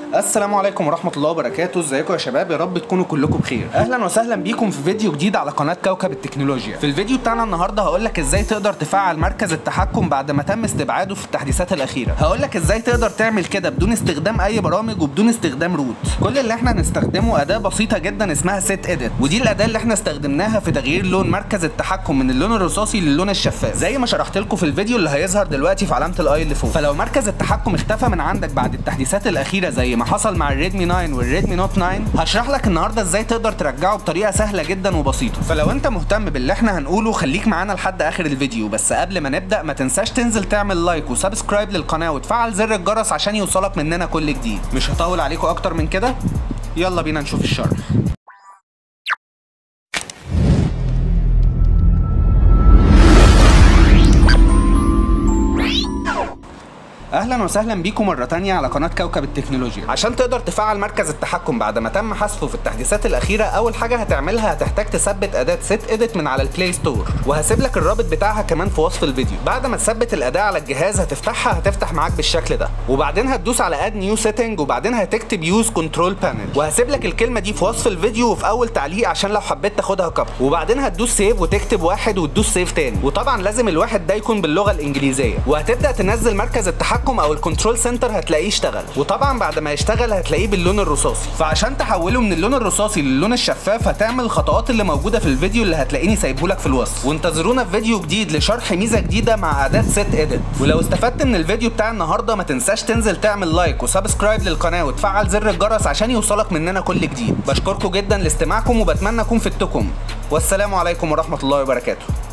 السلام عليكم ورحمة الله وبركاته، ازيكم يا شباب؟ يا رب تكونوا كلكم بخير. أهلا وسهلا بيكم في فيديو جديد على قناة كوكب التكنولوجيا. في الفيديو بتاعنا النهارده هقول لك ازاي تقدر تفعل مركز التحكم بعد ما تم استبعاده في التحديثات الأخيرة. هقول لك ازاي تقدر تعمل كده بدون استخدام أي برامج وبدون استخدام روت. كل اللي احنا هنستخدمه أداة بسيطة جدا اسمها سيت اديت، ودي الأداة اللي احنا استخدمناها في تغيير لون مركز التحكم من اللون الرصاصي للون الشفاف، زي ما شرحت لكم في الفيديو اللي هيظهر دلوقتي في علامة الاي اللي فوق. فلو مركز التحكم اختفى من عندك بعد التحديثات الأخيرة زي ما حصل مع الريدمي 9 والريدمي نوت 9 هشرح لك النهارده ازاي تقدر ترجعه بطريقه سهله جدا وبسيطه فلو انت مهتم باللي احنا هنقوله خليك معانا لحد اخر الفيديو بس قبل ما نبدا ما تنساش تنزل تعمل لايك وسبسكرايب للقناه وتفعل زر الجرس عشان يوصلك مننا كل جديد مش هطول عليكم اكتر من كده يلا بينا نشوف الشرح اهلا وسهلا بيكم مره تانية على قناه كوكب التكنولوجيا عشان تقدر تفعل مركز التحكم بعد ما تم حذفه في التحديثات الاخيره اول حاجه هتعملها هتحتاج تثبت اداه سيت اديت من على البلاي ستور وهسيب لك الرابط بتاعها كمان في وصف الفيديو بعد ما تثبت الاداه على الجهاز هتفتحها هتفتح معاك بالشكل ده وبعدين هتدوس على اد نيو سيتنج وبعدين هتكتب يوز كنترول بانل وهسيب لك الكلمه دي في وصف الفيديو وفي اول تعليق عشان لو حبيت تاخدها كاب وبعدين هتدوس سيف وتكتب واحد وتدوس سيف تاني وطبعا لازم الواحد ده يكون باللغه الانجليزيه وهتبدا تنزل مركز التحكم او الكنترول سنتر هتلاقيه اشتغل وطبعا بعد ما يشتغل هتلاقيه باللون الرصاصي فعشان تحوله من اللون الرصاصي للون الشفاف هتعمل الخطوات اللي موجوده في الفيديو اللي هتلاقيني سايبه لك في الوصف وانتظرونا في فيديو جديد لشرح ميزه جديده مع اداه سيت اديت ولو استفدت من الفيديو بتاع النهارده ما تنساش تنزل تعمل لايك وسبسكرايب للقناه وتفعل زر الجرس عشان يوصلك مننا كل جديد بشكركم جدا لاستماعكم وبتمنى اكون فدتكم والسلام عليكم ورحمه الله وبركاته